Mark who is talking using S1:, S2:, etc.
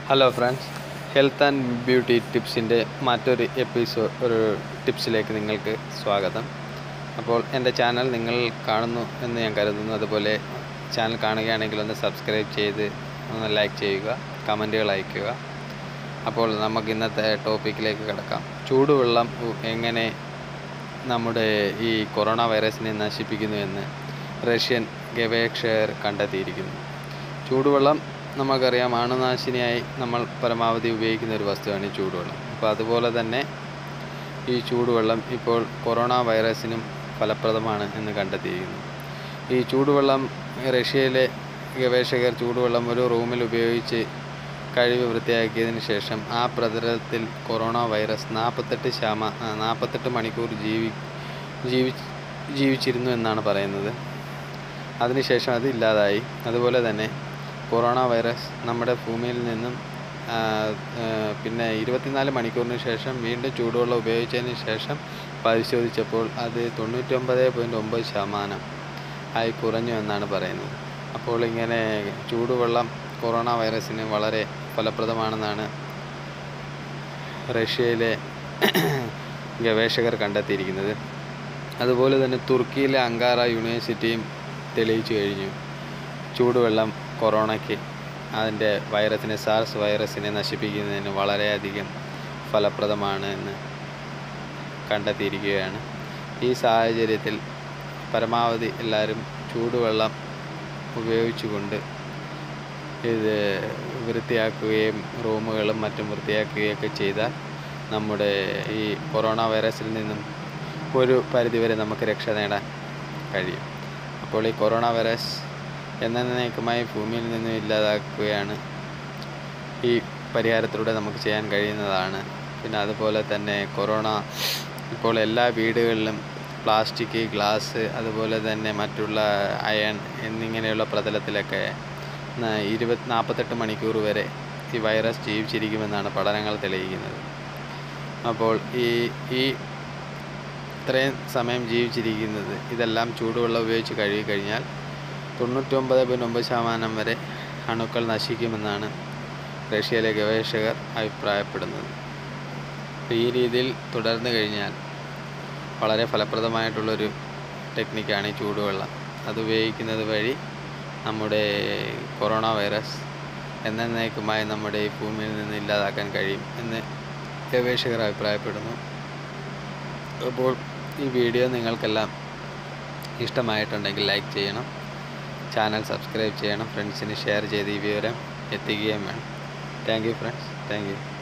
S1: hello friends health and beauty ടിപ്സിൻ്റെ മറ്റൊരു episode ഒരു ടിപ്സിലേക്ക് നിങ്ങൾക്ക് സ്വാഗതം അപ്പോൾ എൻ്റെ ചാനൽ നിങ്ങൾ കാണുന്നു എന്ന് ഞാൻ കരുതുന്നു അതുപോലെ ചാനൽ കാണുകയാണെങ്കിൽ ഒന്ന് സബ്സ്ക്രൈബ് ചെയ്ത് ഒന്ന് ലൈക്ക് ചെയ്യുക കമൻറ്റുകൾ അയയ്ക്കുക അപ്പോൾ നമുക്ക് ഇന്നത്തെ ടോപ്പിക്കിലേക്ക് കിടക്കാം ചൂടുവെള്ളം ഉ- എങ്ങനെ നമ്മുടെ ഈ കൊറോണ വൈറസിനെ നശിപ്പിക്കുന്നു എന്ന് റഷ്യൻ ഗവേഷകർ കണ്ടെത്തിയിരിക്കുന്നു ചൂടുവെള്ളം നമുക്കറിയാം അണുനാശിനിയായി നമ്മൾ പരമാവധി ഉപയോഗിക്കുന്ന ഒരു വസ്തുവാണ് ഈ ചൂടുവെള്ളം അപ്പോൾ അതുപോലെ തന്നെ ഈ ചൂടുവെള്ളം ഇപ്പോൾ കൊറോണ വൈറസിനും ഫലപ്രദമാണ് എന്ന് കണ്ടെത്തിയിരിക്കുന്നു ഈ ചൂടുവെള്ളം റഷ്യയിലെ ഗവേഷകർ ചൂടുവെള്ളം ഒരു റൂമിൽ ഉപയോഗിച്ച് കഴിവ് വൃത്തിയാക്കിയതിന് ശേഷം ആ പ്രതലത്തിൽ കൊറോണ വൈറസ് നാൽപ്പത്തെട്ട് ശാമ നാൽപ്പത്തെട്ട് മണിക്കൂർ ജീവി ജീവി ജീവിച്ചിരുന്നു എന്നാണ് പറയുന്നത് അതിനുശേഷം അത് ഇല്ലാതായി അതുപോലെ തന്നെ കൊറോണ വൈറസ് നമ്മുടെ ഭൂമിയിൽ നിന്നും ആ, ആ, പിന്നെ ഇരുപത്തിനാല് മണിക്കൂറിന് ശേഷം വീണ്ടും ചൂടുവെള്ളം ഉപയോഗിച്ചതിന് ശേഷം പരിശോധിച്ചപ്പോൾ അത് തൊണ്ണൂറ്റൊമ്പത് പോയിൻറ്റ് ഒമ്പത് ശതമാനം ആയി കുറഞ്ഞു എന്നാണ് പറയുന്നത് അപ്പോൾ ഇങ്ങനെ ചൂടുവെള്ളം കൊറോണ വൈറസിന് വളരെ ഫലപ്രദമാണെന്നാണ് റഷ്യയിലെ ഗവേഷകർ കണ്ടെത്തിയിരിക്കുന്നത് അതുപോലെ തന്നെ തുർക്കിയിലെ അങ്കാറ യൂണിവേഴ്സിറ്റിയും തെളിയിച്ചു കഴിഞ്ഞു ചൂടുവെള്ളം കൊറോണയ്ക്ക് അതിൻ്റെ വൈറസിനെ സാർസ് വൈറസിനെ നശിപ്പിക്കുന്നതിന് വളരെയധികം ഫലപ്രദമാണ് എന്ന് കണ്ടെത്തിയിരിക്കുകയാണ് ഈ സാഹചര്യത്തിൽ പരമാവധി എല്ലാവരും ചൂടുവെള്ളം ഉപയോഗിച്ചുകൊണ്ട് ഇത് വൃത്തിയാക്കുകയും റൂമുകളും മറ്റും വൃത്തിയാക്കുകയൊക്കെ ചെയ്താൽ നമ്മുടെ ഈ കൊറോണ വൈറസിൽ നിന്നും ഒരു പരിധിവരെ നമുക്ക് രക്ഷ നേടാൻ കഴിയും അപ്പോൾ ഈ കൊറോണ വൈറസ് എന്നേക്കുമായി ഭൂമിയിൽ നിന്നും ഇല്ലാതാക്കുകയാണ് ഈ പരിഹാരത്തിലൂടെ നമുക്ക് ചെയ്യാൻ കഴിയുന്നതാണ് പിന്നെ അതുപോലെ തന്നെ കൊറോണ ഇപ്പോൾ എല്ലാ വീടുകളിലും പ്ലാസ്റ്റിക് ഗ്ലാസ് അതുപോലെ തന്നെ മറ്റുള്ള അയൺ എന്നിങ്ങനെയുള്ള പ്രതലത്തിലൊക്കെ ന- ഇരുപത് നാൽപ്പത്തെട്ട് മണിക്കൂർ വരെ ഈ വൈറസ് ജീവിച്ചിരിക്കുമെന്നാണ് പഠനങ്ങൾ തെളിയിക്കുന്നത് അപ്പോൾ ഈ ഈ ഇത്രയും സമയം ജീവിച്ചിരിക്കുന്നത് ഇതെല്ലാം ചൂടുവെള്ളം ഉപയോഗിച്ച് കഴുകി കഴിഞ്ഞാൽ തൊണ്ണൂറ്റൊമ്പത് പോയിൻറ്റ് ഒമ്പത് ശതമാനം വരെ അണുക്കൾ നശിക്കുമെന്നാണ് റഷ്യയിലെ ഗവേഷകർ അഭിപ്രായപ്പെടുന്നത് അപ്പോൾ ഈ രീതിയിൽ തുടർന്നു കഴിഞ്ഞാൽ വളരെ ഫലപ്രദമായിട്ടുള്ളൊരു ടെക്നിക്കാണ് ഈ ചൂടുവെള്ളം അത് ഉപയോഗിക്കുന്നത് വഴി നമ്മുടെ കൊറോണ വൈറസ് എന്നേക്കുമായി നമ്മുടെ ഈ ഭൂമിയിൽ നിന്ന് ഇല്ലാതാക്കാൻ കഴിയും എന്ന് ഗവേഷകർ അഭിപ്രായപ്പെടുന്നു അപ്പോൾ ഈ വീഡിയോ നിങ്ങൾക്കെല്ലാം ഇഷ്ടമായിട്ടുണ്ടെങ്കിൽ ലൈക്ക് ചെയ്യണം ചാനൽ സബ്സ്ക്രൈബ് ചെയ്യണം ഫ്രണ്ട്സിന് ഷെയർ ചെയ്ത് ഈ വിവരം എത്തിക്കുകയും വേണം thank you friends thank U